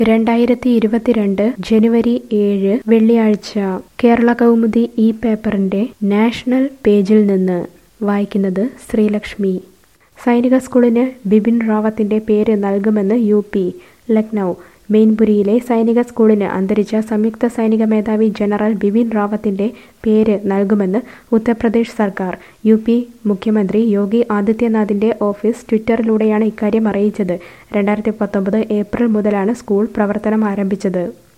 രണ്ടായിരത്തി ഇരുപത്തിരണ്ട് ജനുവരി ഏഴ് വെള്ളിയാഴ്ച കേരള കൗമുദി ഈ പേപ്പറിന്റെ നാഷണൽ പേജിൽ നിന്ന് വായിക്കുന്നത് ശ്രീലക്ഷ്മി സൈനിക സ്കൂളിന് ബിപിൻ റാവത്തിന്റെ പേര് നൽകുമെന്ന് യു പി ലക്നൗ മെയിൻപുരിയിലെ സൈനിക സ്കൂളിന് അന്തരിച്ച സംയുക്ത സൈനിക മേധാവി ജനറൽ ബിപിൻ റാവത്തിന്റെ പേര് നൽകുമെന്ന് ഉത്തർപ്രദേശ് സർക്കാർ യു പി മുഖ്യമന്ത്രി യോഗി ആദിത്യനാഥിന്റെ ഓഫീസ് ട്വിറ്ററിലൂടെയാണ് ഇക്കാര്യം അറിയിച്ചത് രണ്ടായിരത്തി പത്തൊമ്പത് ഏപ്രിൽ മുതലാണ് സ്കൂൾ പ്രവർത്തനം ആരംഭിച്ചത്